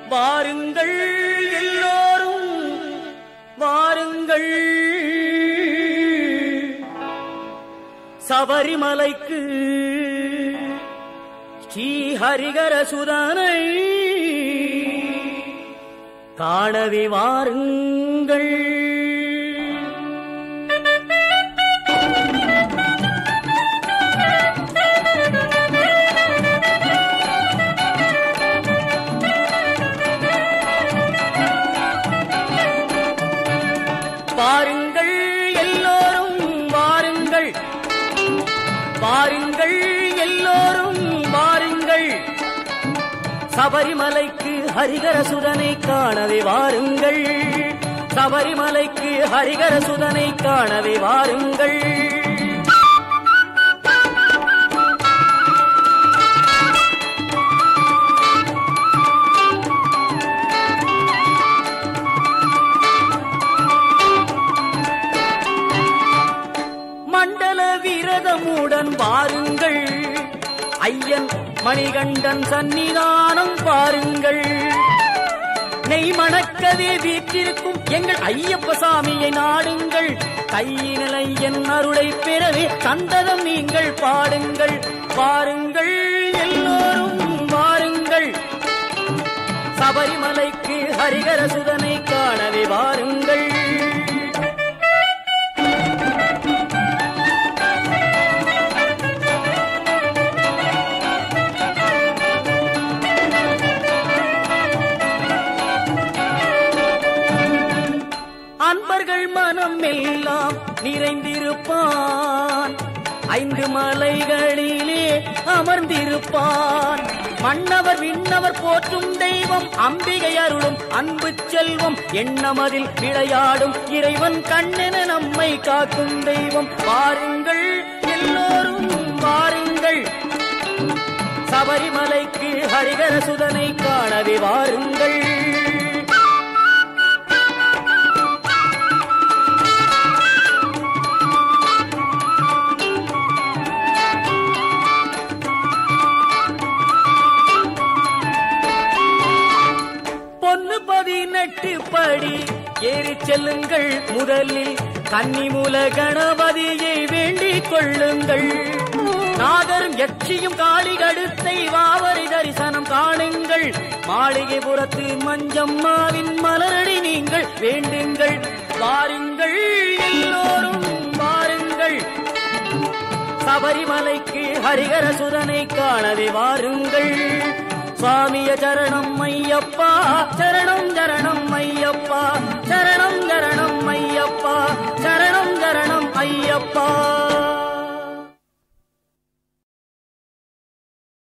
வாருங்கள் எல்லோரும் வாருங்கள் சபரிமலைக்கு ஸ்ரீஹரிகர சுதனை காணவே வாருங்கள் வாருங்கள் எல்லோரும் வாருங்கள் வாருங்கள் எல்லோரும் வாருங்கள் சபரிமலைக்கு ஹரிகர சுதனை காணவே வாருங்கள் சபரிமலைக்கு ஹரிகர சுதனை காணவே வாருங்கள் மண்டல விரதமுடன் வாருங்கள் ஐயன் மணிகண்டன் சன்னிதானம் பாருங்கள் நெய் மணக்கவே வீற்றிருக்கும் எங்கள் ஐயப்ப சாமியை நாடுங்கள் கையினில் ஐயன் அருளை பெறவே சந்ததம் நீங்கள் பாடுங்கள் பாருங்கள் எல்லோரும் வாருங்கள் சபரிமலைக்கு ஹரிகர சுதனை காணவே வாருங்கள் அன்பர்கள் மனம் எல்லாம் நிறைந்திருப்பான் ஐந்து மலைகளிலே அமர்ந்திருப்பான் மன்னவர் விண்ணவர் போற்றும் தெய்வம் அம்பிகை அருளும் அன்பு செல்வம் எண்ணமதில் விளையாடும் இறைவன் கண்ணென நம்மை காக்கும் தெய்வம் பாருங்கள் எல்லோரும் பாருங்கள் சபரிமலைக்கு ஹரிகர சுதனை காணவே வாருங்கள் பொன்னு பதினெட்டு படி ஏறி செல்லுங்கள் முதலில் கன்னிமூல கணபதியை வேண்டிக் கொள்ளுங்கள் நாகரும் எச்சியும் காளி கடுத்தை வாவரி தரிசனம் காணுங்கள் மாளிகை புறத்து மஞ்சம்மாவின் மலரடி நீங்கள் வேண்டுங்கள் வாருங்கள் எல்லோரும் வாருங்கள் சபரிமலைக்கு ஹரிகர சுதனை காணவே வாருங்கள் சுவாமிய சரணம் ஐயப்பா சரணம்